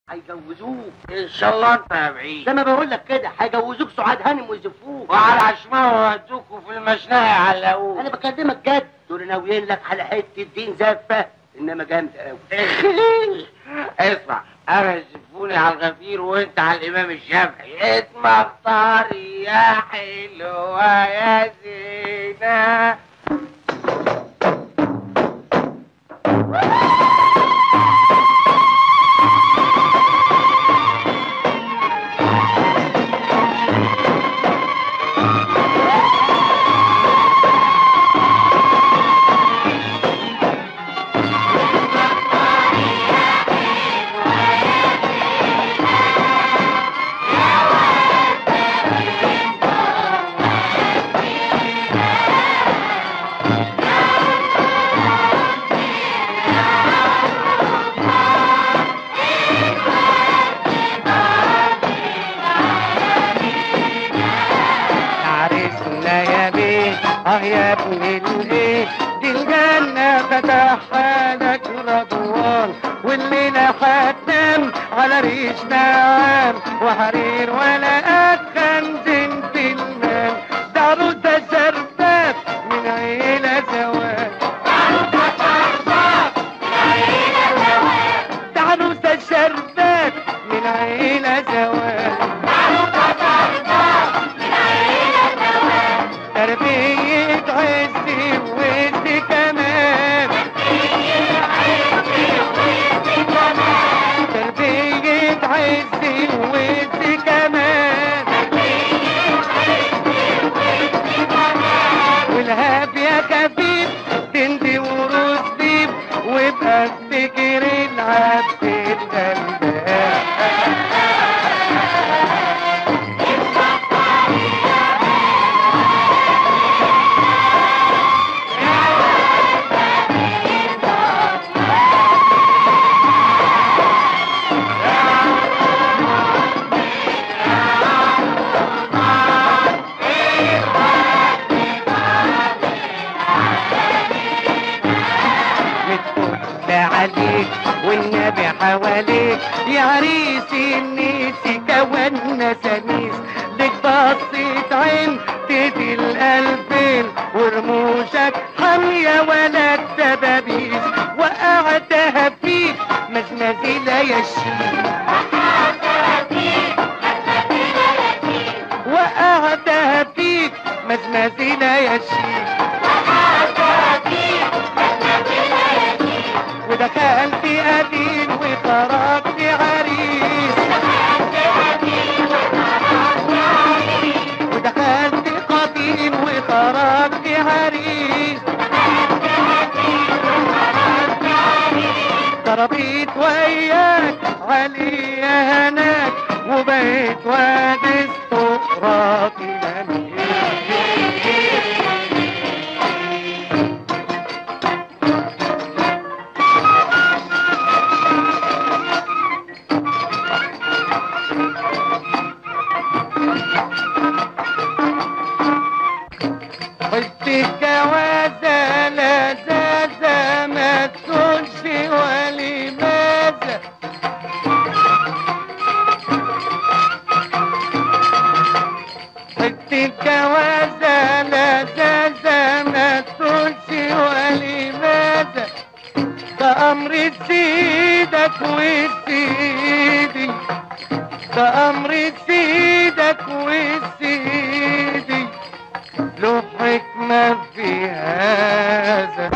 هيجوزوك ان شاء الله انت يا بعيد زي ما بقول لك كده هيجوزوك سعاد هانم ويزفوك وعلى عشماوي ودوكوا في المشنقة يعلقوك انا بكلمك جد دول ناويين لك على حته دين زفه انما جامده قوي اسمع انا يشوفوني على الغفير وانت على الامام الشافعي اسمع اختاري يا حلوة يا زينة عرسنا يا بيه اه يا ابن الايه دي الجنة فتحها لك رضوان والليلة هتنام على ريش نعام وحرير ولا أدخن زنت المال ده عروسة شربات من عيلة زواج ده عروسة شربات من عيلة زواج تربية عزي وعزي كمان تربية عزي وعزي كمان والهاب يا خفيف تندي وروس بيب وابقى افتكر العبد الغلبان متقول عليك والنبي حواليك يا عريس النيس كوانا سميس لك بصيت عين تدي القلبين ورموشك حامية ولا الدبابيس وقعتها فيك مزمزيلة يا شيخ وقعتها فيك مزمزيلة يا شيخ ودخلت قديم وخرجت عريس ودخلت قديم وخرجت عريس ضربيت وياك علي هناك وبقيت وادس طراتي لميت قلت الجوازة لذاذة ما تكونش ولماذا قلت الجوازة لذاذة ما تكونش ولماذا ده أمر سيدك وسيدي ده أمر سيدك وسيدي له حكمة في هذا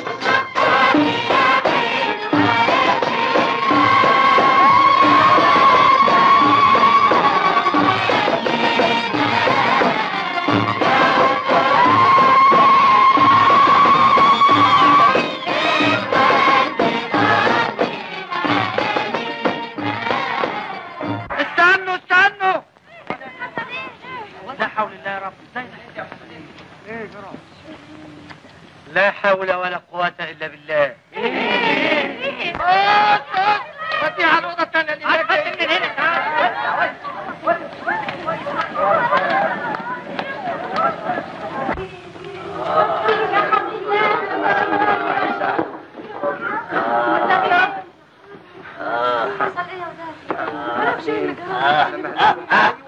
استنوا استنوا لا حول الله يا رب ازاي ايه جرى لا حول ولا قوة إلا بالله ودي على الأوضة الثانية اللي هناك من هنا تعال حصل ايه يا ولاد؟ عشان آه. آه. آه.